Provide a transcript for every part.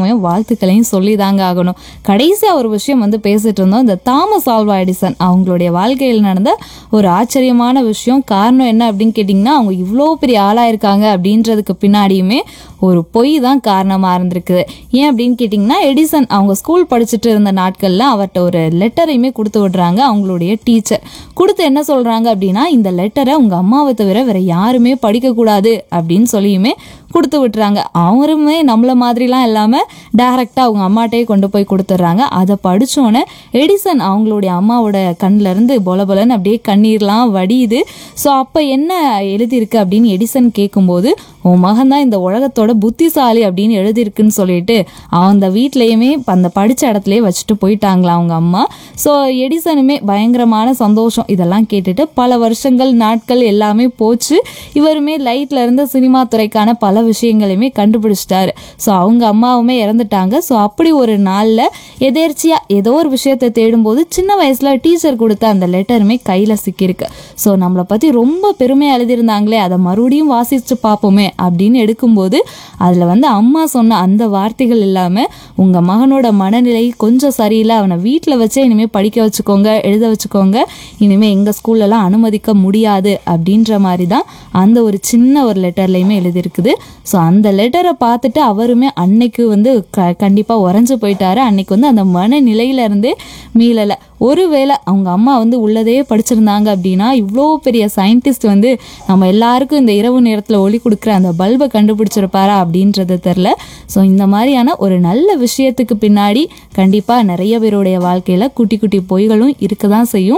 நன்றியும் வாழ்த்துக்களையும் சொல்லி தாங்க ஆகணும் கடைசியாக ஒரு விஷயம் வந்து பேசிட்டு இருந்தோம் இந்த தாமஸ் ஆல்வா எடிசன் அவங்களுடைய வாழ்க்கையில் நடந்த ஒரு ஆச்சரியமான விஷயம் காரணம் என்ன அப்படின்னு கேட்டிங்கன்னா அவங்க இவ்வளோ பெரிய ஆளாக இருக்காங்க அப்படின்றதுக்கு பின்னாடியுமே ஒரு பொய் தான் காரணமாக இருந்திருக்குது ஏன் அப்படின்னு கேட்டிங்கன்னா எடிசன் அவங்க ஸ்கூல் படிச்சுட்டு இருந்த நாட்களில் அவர்கிட்ட ஒரு லெட்டரையுமே கொடுத்து விடுறாங்க அவங்களுடைய டீச்சர் கொடுத்து என்ன சொல்கிறாங்க அப்படின்னா இந்த லெட்டரை உங்கள் அம்மாவை தவிர வேற யாருமே படிக்கக்கூடாது அப்படின்னு சொல்லியுமே கொடுத்து விட்டுறாங்க அவருமே நம்மள மாதிரிலாம் இல்லாமல் டைரெக்டாக அவங்க அம்மாட்டே கொண்டு போய் கொடுத்துட்றாங்க அதை படித்தோன்னே எடிசன் அவங்களுடைய அம்மாவோட கண்ணுல இருந்து பொல பொலன்னு அப்படியே கண்ணீர்லாம் வடியுது ஸோ அப்போ என்ன எழுதியிருக்கு அப்படின்னு எடிசன் கேட்கும்போது உன் மகன் தான் இந்த உலகத்தோட புத்திசாலி அப்படின்னு எழுதியிருக்குன்னு சொல்லிட்டு அந்த வீட்லேயுமே அந்த படித்த இடத்துலயே வச்சுட்டு போயிட்டாங்களாம் அவங்க அம்மா ஸோ எடிசனுமே பயங்கரமான சந்தோஷம் இதெல்லாம் கேட்டுட்டு பல வருஷங்கள் நாட்கள் எல்லாமே போச்சு இவருமே லைட்ல இருந்து சினிமா துறைக்கான பல விஷயங்களையுமே கண்டுபிடிச்சிட்டாரு ஸோ அவங்க அம்மாவுமே இறந்துட்டாங்க ஸோ அப்படி ஒரு நாளில் எதேர்ச்சியா ஏதோ ஒரு விஷயத்தை தேடும்போது சின்ன வயசுல டீச்சர் கொடுத்த அந்த லெட்டருமே கையில் சிக்கியிருக்கு ஸோ நம்மளை பற்றி ரொம்ப பெருமையாக எழுதியிருந்தாங்களே அதை மறுபடியும் வாசிச்சு பார்ப்போமே அப்படின்னு எடுக்கும்போது அதில் வந்து அம்மா சொன்ன அந்த வார்த்தைகள் இல்லாமல் உங்கள் மகனோட மனநிலை கொஞ்சம் சரியில்லை அவனை வீட்டில் வச்சே இனிமேல் படிக்க வச்சுக்கோங்க எழுத வச்சுக்கோங்க இனிமேல் எங்கள் ஸ்கூல்லலாம் அனுமதிக்க முடியாது அப்படின்ற மாதிரி தான் அந்த ஒரு சின்ன ஒரு லெட்டர்லையுமே எழுதியிருக்குது ஸோ அந்த லெட்டரை பார்த்துட்டு அவருமே அன்னைக்கு வந்து க கண்டிப்பாக உறைஞ்சு போயிட்டாரு அன்னைக்கு வந்து அந்த மனநிலையிலேருந்தே மீளலை ஒருவேளை அவங்க அம்மா வந்து உள்ளதே படிச்சிருந்தாங்க அப்படின்னா இவ்வளோ பெரிய சயின்டிஸ்ட் வந்து நம்ம எல்லாருக்கும் இந்த இரவு நேரத்தில் ஒளி கொடுக்குற அந்த பல்பை கண்டுபிடிச்சிருப்பாரா அப்படின்றது தெரில ஸோ இந்த மாதிரியான ஒரு நல்ல விஷயத்துக்கு பின்னாடி கண்டிப்பாக நிறைய பேருடைய வாழ்க்கையில் குட்டி குட்டி பொய்களும் இருக்க தான் செய்யும்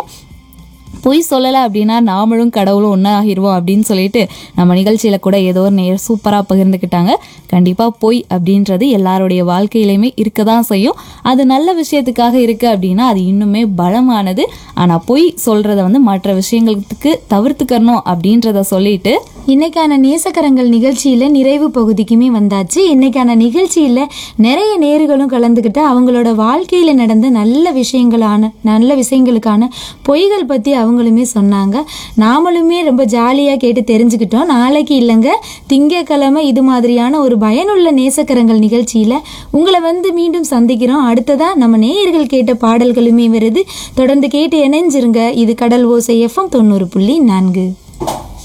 பொய் சொல்லலை அப்படின்னா நாமளும் கடவுளும் ஒன்றா ஆகிருவோம் அப்படின்னு சொல்லிட்டு நம்ம நிகழ்ச்சியில் கூட ஏதோ ஒரு நேர் சூப்பராக பகிர்ந்துக்கிட்டாங்க கண்டிப்பாக பொய் அப்படின்றது எல்லாருடைய வாழ்க்கையிலையுமே இருக்க தான் செய்யும் அது நல்ல விஷயத்துக்காக இருக்குது அப்படின்னா அது இன்னுமே பலமானது ஆனால் பொய் சொல்கிறத வந்து மற்ற விஷயங்களுக்கு தவிர்த்துக்கணும் அப்படின்றத சொல்லிட்டு இன்னைக்கான நேசக்கரங்கள் நிகழ்ச்சியில நிறைவு பகுதிக்குமே வந்தாச்சு இன்னைக்கான நிகழ்ச்சியில நிறைய நேர்களும் கலந்துக்கிட்டு அவங்களோட வாழ்க்கையில நடந்த நல்ல விஷயங்களான நல்ல விஷயங்களுக்கான பொய்கள் பத்தி அவங்களுமே சொன்னாங்க நாமளுமே ரொம்ப ஜாலியா கேட்டு தெரிஞ்சுக்கிட்டோம் நாளைக்கு இல்லைங்க திங்கக்கிழமை இது மாதிரியான ஒரு பயனுள்ள நேசக்கரங்கள் நிகழ்ச்சியில உங்களை வந்து மீண்டும் சந்திக்கிறோம் அடுத்ததா நம்ம நேயர்கள் கேட்ட பாடல்களுமே வருது தொடர்ந்து கேட்டு இணைஞ்சிருங்க இது கடல் ஓசை எஃப்எம் தொண்ணூறு புள்ளி நான்கு